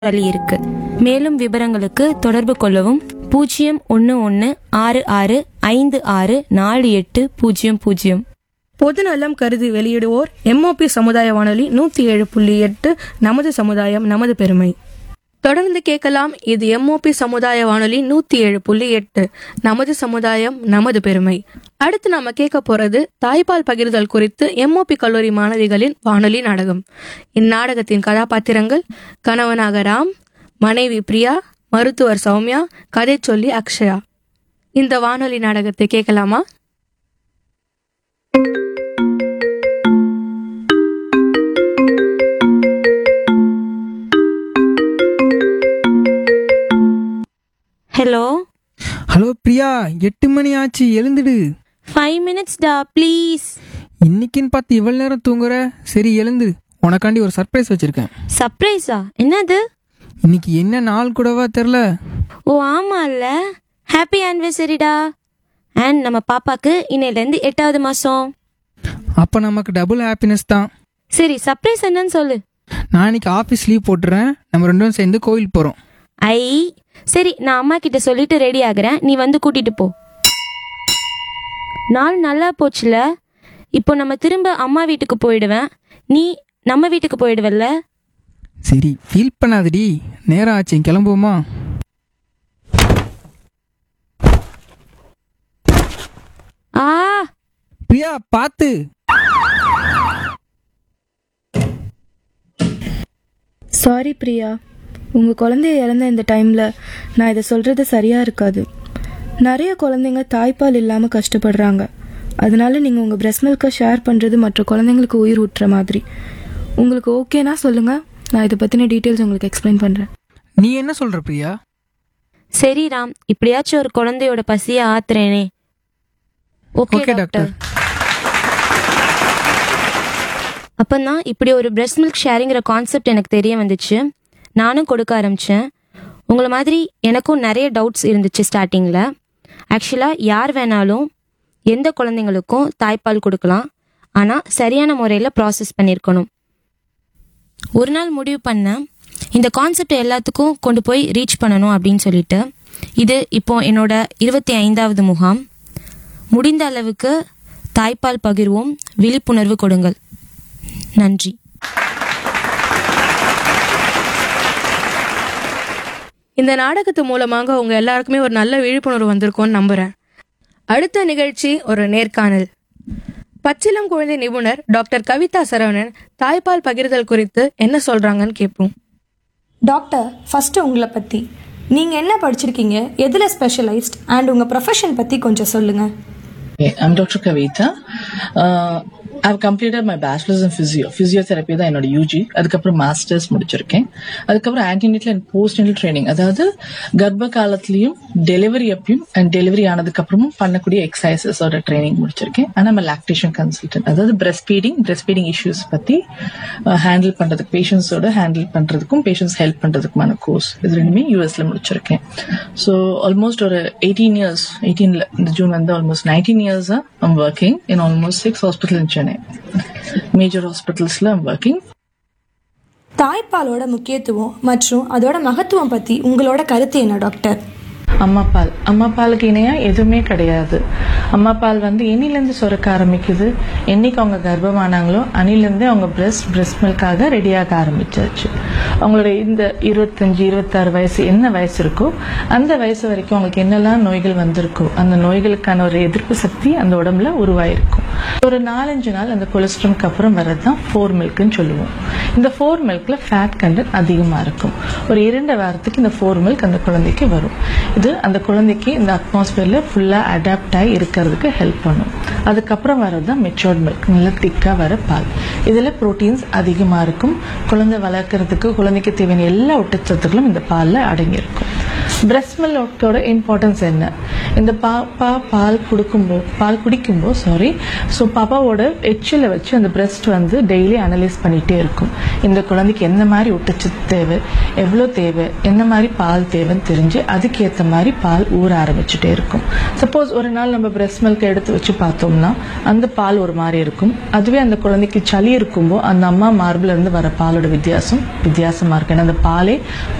வழி இருக்கு மேலும் விவரங்களுக்கு தொடர்பு கொள்ளவும் பூஜ்ஜியம் ஒன்று ஒன்று ஆறு ஆறு ஐந்து ஆறு நாலு எட்டு பூஜ்ஜியம் பூஜ்ஜியம் பொதுநலம் கருதி வெளியிடுவோர் எம்ஓபி சமுதாய வானொலி நூத்தி ஏழு புள்ளி எட்டு நமது சமுதாயம் நமது பெருமை தொடர்ந்து கேட்கலாம் இது எம்ஓபி சமுதாய வானொலி நூத்தி ஏழு புள்ளி எட்டு நமது சமுதாயம் நமது பெருமை அடுத்து நாம கேட்க போறது தாய்ப்பால் பகிர்தல் குறித்து எம்ஓபி கல்லூரி மாணவிகளின் வானொலி நாடகம் இந்நாடகத்தின் கதாபாத்திரங்கள் கணவனாக ராம் மனைவி பிரியா மருத்துவர் சௌமியா கதை சொல்லி அக்ஷயா இந்த வானொலி நாடகத்தை கேட்கலாமா ஹலோ ஹலோ பிரியா எட்டு மணி ஆச்சு எழுந்துடு ஃபைவ் மினிட்ஸ் டா ப்ளீஸ் இன்னைக்குன்னு பார்த்து இவ்வளவு நேரம் தூங்குற சரி எழுந்து உனக்காண்டி ஒரு சர்ப்ரைஸ் வச்சிருக்கேன் சர்ப்ரைஸா என்னது இன்னைக்கு என்ன நாள் கூடவா தெரில ஓ ஆமால்ல ஹாப்பி ஆனிவர்சரிடா அண்ட் நம்ம பாப்பாக்கு இன்னையிலேருந்து எட்டாவது மாதம் அப்போ நமக்கு டபுள் ஹாப்பினஸ் தான் சரி சர்ப்ரைஸ் என்னன்னு சொல்லு நான் இன்னைக்கு ஆஃபீஸ் லீவ் போட்டுறேன் நம்ம ரெண்டு பேரும் சேர்ந்து கோயில் போகிறோம் ஐ சரி நான் அம்மா கிட்ட சொல்லிட்டு ரெடி ஆகுறேன் நீ வந்து கூட்டிட்டு போ நாள் நல்லா போச்சுல இப்போ நம்ம திரும்ப அம்மா வீட்டுக்கு போயிடுவேன் நீ நம்ம வீட்டுக்கு போயிடுவல்ல சரி ஃபீல் பண்ணாதடி நேரம் ஆச்சு கிளம்புவோமா ஆ பிரியா பார்த்து சாரி பிரியா உங்கள் குழந்தைய இழந்த இந்த டைமில் நான் இதை சொல்கிறது சரியாக இருக்காது நிறைய குழந்தைங்க தாய்ப்பால் இல்லாமல் கஷ்டப்படுறாங்க அதனால நீங்கள் உங்கள் பிரஸ்ட் மில்கை ஷேர் பண்ணுறது மற்ற குழந்தைங்களுக்கு உயிர் ஊட்டுற மாதிரி உங்களுக்கு ஓகேனா சொல்லுங்கள் நான் இதை பற்றின டீட்டெயில்ஸ் உங்களுக்கு எக்ஸ்பிளைன் பண்ணுறேன் நீ என்ன சொல்ற பிரியா சரி ராம் இப்படியாச்சும் ஒரு குழந்தையோட பசியை ஆத்துறேனே ஓகே ஓகே டாக்டர் டாக்டர் அப்பந்தான் இப்படி ஒரு பிரஸ்ட் மில்க் ஷேரிங்கிற கான்செப்ட் எனக்கு தெரிய வந்துச்சு நானும் கொடுக்க ஆரம்பித்தேன் உங்களை மாதிரி எனக்கும் நிறைய டவுட்ஸ் இருந்துச்சு ஸ்டார்டிங்கில் ஆக்சுவலாக யார் வேணாலும் எந்த குழந்தைங்களுக்கும் தாய்ப்பால் கொடுக்கலாம் ஆனால் சரியான முறையில் ப்ராசஸ் பண்ணியிருக்கணும் ஒரு நாள் முடிவு பண்ணேன் இந்த கான்செப்ட் எல்லாத்துக்கும் கொண்டு போய் ரீச் பண்ணணும் அப்படின்னு சொல்லிட்டு இது இப்போ என்னோட இருபத்தி ஐந்தாவது முகாம் முடிந்த அளவுக்கு தாய்ப்பால் பகிர்வோம் விழிப்புணர்வு கொடுங்கள் நன்றி இந்த நாடகத்து மூலமாக உங்க எல்லாருக்குமே ஒரு நல்ல விழிப்புணர்வு வந்திருக்கும்னு நம்புறேன் அடுத்த நிகழ்ச்சி ஒரு நேர்காணல் பச்சிளம் குழந்தை நிபுணர் டாக்டர் கவிதா சரவணன் தாய்ப்பால் பகிர்தல் குறித்து என்ன சொல்றாங்கன்னு கேட்போம் டாக்டர் ஃபஸ்ட்டு உங்களை பற்றி நீங்கள் என்ன படிச்சிருக்கீங்க எதில் ஸ்பெஷலைஸ்ட் அண்ட் உங்கள் ப்ரொஃபஷன் பற்றி கொஞ்சம் சொல்லுங்கள் Okay, I'm Dr. Kavita. Uh, I've completed my bachelor's in physio. Physiotherapy தான் என்னோட யூஜி அதுக்கப்புறம் மாஸ்டர்ஸ் முடிச்சிருக்கேன் அதுக்கப்புறம் ஆன்டினேட்டல் அண்ட் போஸ்ட்னல் ட்ரைனிங் அதாவது கர்ப்ப காலத்துலயும் டெலிவரி அப்பயும் அண்ட் டெலிவரி ஆனதுக்கு அப்புறமும் பண்ணக்கூடிய எக்ஸசைசஸோட ட்ரைனிங் முடிச்சிருக்கேன் ஆனால் நம்ம லாக்டேஷன் கன்சல்டன்ட் அதாவது breast feeding breast feeding issues பத்தி ஹேண்டில் பண்றதுக்கு பேஷண்ட்ஸோட ஹேண்டில் பண்றதுக்கும் பேஷண்ட்ஸ் ஹெல்ப் பண்றதுக்குமான கோர்ஸ் இது ரெண்டுமே யூஎஸ்ல முடிச்சிருக்கேன் ஸோ ஆல்மோஸ்ட் ஒரு எயிட்டீன் இயர்ஸ் எயிட்டீன்ல இந்த ஜூன் வந்து ஆல்மோஸ்ட் நைன்டீன் இயர்ஸா I'm working in almost six hospital in Chennai major ஹாஸ்பிட்டல்ஸ்ல ஐம் ஒர்க்கிங் தாய்ப்பாலோட முக்கியத்துவம் மற்றும் அதோட மகத்துவம் பற்றி உங்களோட கருத்து என்ன டாக்டர் அம்மா பால் அம்மா பாலுக்கு இணையா எதுவுமே கிடையாது அம்மா பால் வந்து எண்ணிலேருந்து சுரக்க ஆரம்பிக்குது என்னைக்கு அவங்க கர்ப்பமானாங்களோ அணிலேருந்தே அவங்க பிரஸ்ட் பிரஸ்ட் மில்காக ரெடியாக ஆரம்பிச்சாச்சு அவங்களோட இந்த இருபத்தஞ்சு இருபத்தாறு வயசு என்ன வயசு இருக்கோ அந்த வயசு வரைக்கும் அவங்களுக்கு என்னெல்லாம் நோய்கள் வந்திருக்கோ அந்த நோய்களுக்கான ஒரு எதிர்ப்பு சக்தி அந்த உடம்புல உருவாயிருக்கும் ஒரு நாலஞ்சு நாள் அந்த கொலஸ்ட்ரால்க்கு அப்புறம் வர்றது தான் ஃபோர் மில்க்னு சொல்லுவோம் இந்த ஃபோர் மில்க்ல ஃபேட் கண்டென்ட் அதிகமாக இருக்கும் ஒரு இரண்டு வாரத்துக்கு இந்த ஃபோர் மில்க் அந்த குழந்தைக்கு வரும் இது அந்த குழந்தைக்கு இந்த அட்மாஸ்பியர்ல ஃபுல்லாக அடாப்ட் ஆகி இருக்கிறதுக்கு ஹெல்ப் பண்ணும் அதுக்கப்புறம் வர்றது தான் மெச்சோர்ட் மில்க் நல்லா திக்காக வர பால் இதில் ப்ரோட்டீன்ஸ் அதிகமாக இருக்கும் குழந்தை வளர்க்குறதுக்கு குழந்தைக்கு தேவையான எல்லா ஊட்டச்சத்துக்களும் இந்த பாலில் அடங்கியிருக்கும் பிரஸ்ட் மில்கோட இம்பார்ட்டன்ஸ் என்ன இந்த பாப்பா பால் கொடுக்கும்போது பால் குடிக்கும்போது சாரி ஸோ பாப்பாவோட எச்சில வச்சு அந்த பிரஸ்ட் வந்து டெய்லி அனலைஸ் பண்ணிகிட்டே இருக்கும் இந்த குழந்தைக்கு எந்த மாதிரி ஊட்டச்சத்து தேவை எவ்வளோ தேவை என்ன மாதிரி பால் தேவைன்னு தெரிஞ்சு அதுக்கேற்ற மாதிரி பால் ஊற ஆரம்பிச்சுட்டே இருக்கும் சப்போஸ் ஒரு நாள் நம்ம பிரஸ்ட் மில்க் எடுத்து வச்சு பார்த்தோம்னா அந்த பால் ஒரு மாதிரி இருக்கும் அதுவே அந்த குழந்தைக்கு சளி இருக்கும்போ அந்த அம்மா மார்பில் இருந்து வர பாலோட வித்தியாசம் வித்தியாசமா இருக்கு ஏன்னா அந்த பாலே